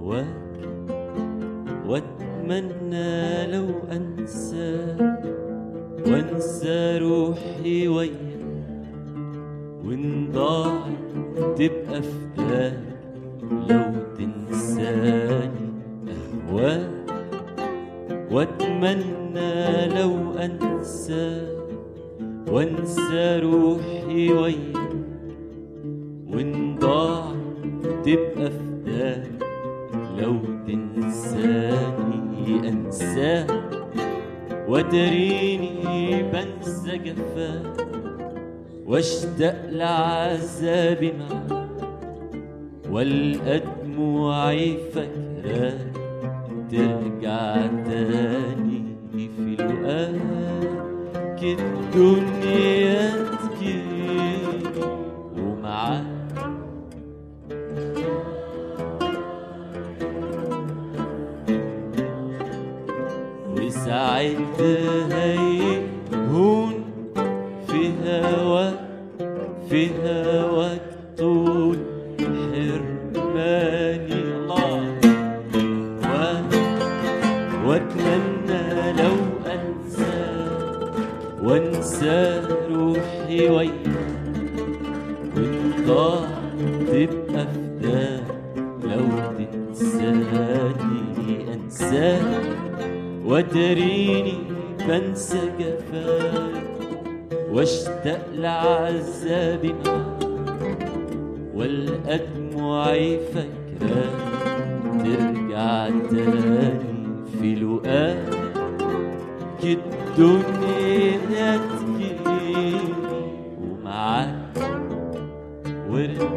أهواك وأتمنى لو أنساك وأنسى روحي وياك وإن ضاعت تبقى فداك لو تنساني أهواك وأتمنى لو أنساك وأنسى روحي وياك وإن ضاعت تبقى فداك لو تنساني أنساك وتريني بنسى جفاك واشتاق لعذابي معاك والقى دموعي فاكراك ترجع تاني في لقاك الدنيا تجيني ومعاك وساعتها يهون في هواك في هواك طول حرماني الله و- واتمنى لو انسى وانسى روحي وياك وان ضاع تبقى فداك لو تنساني انساك وتريني بنسى جفاك واشتاق لعذابي معاك والقى دموعي فاكراك ترجع تاني في لقاك الدنيا تجيني ومعاك ورد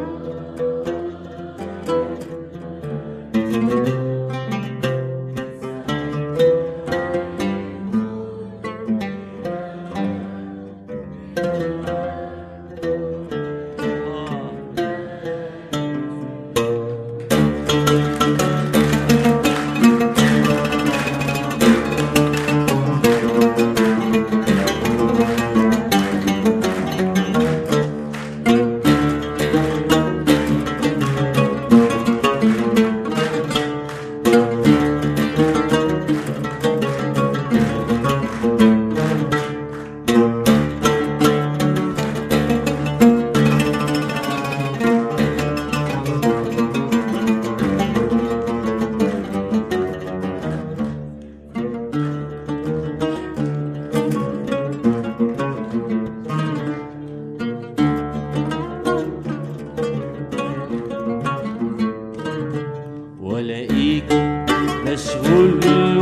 والاقيك مشغول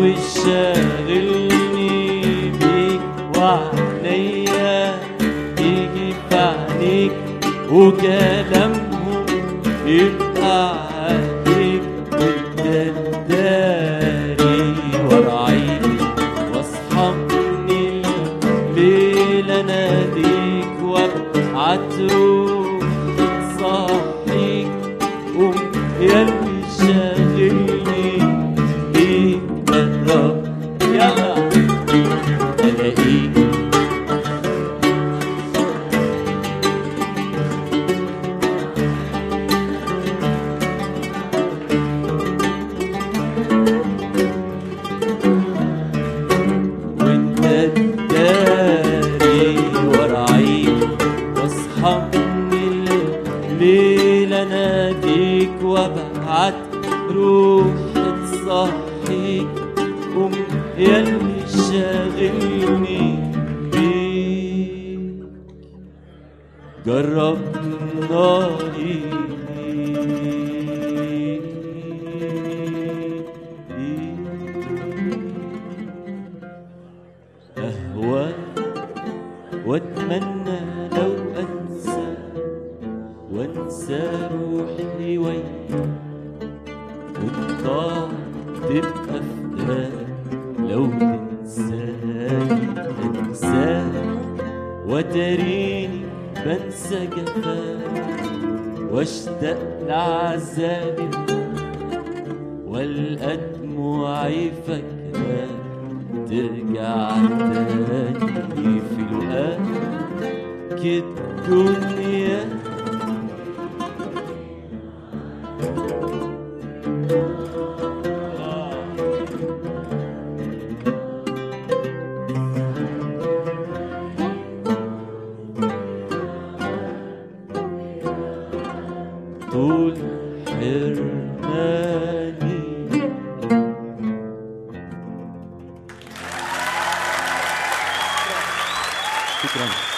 وشاغلني بيك وعليا يجي في عينيك وكلامهم يبقى عليك وتداري وراعيك واصحى من الليل اناديك وابعت روح تصحيك قوم ياللي شاغلني بيك قرب يلا الاقيك وانت تداري وراعيك واصحى من الليل اناديك وابعت روح تصحيك قوم ياللي شاغلني بيك جرب ناري أهواك واتمنى لو انسى وانسى روحي وياك وانت تبقى فداك لو تنساني انساك وتريني بنسى جفاك واشتاق لعذابي والقى دموعي فاكراك ترجع تاني في لقاك الدنيا طول حرماني شكرا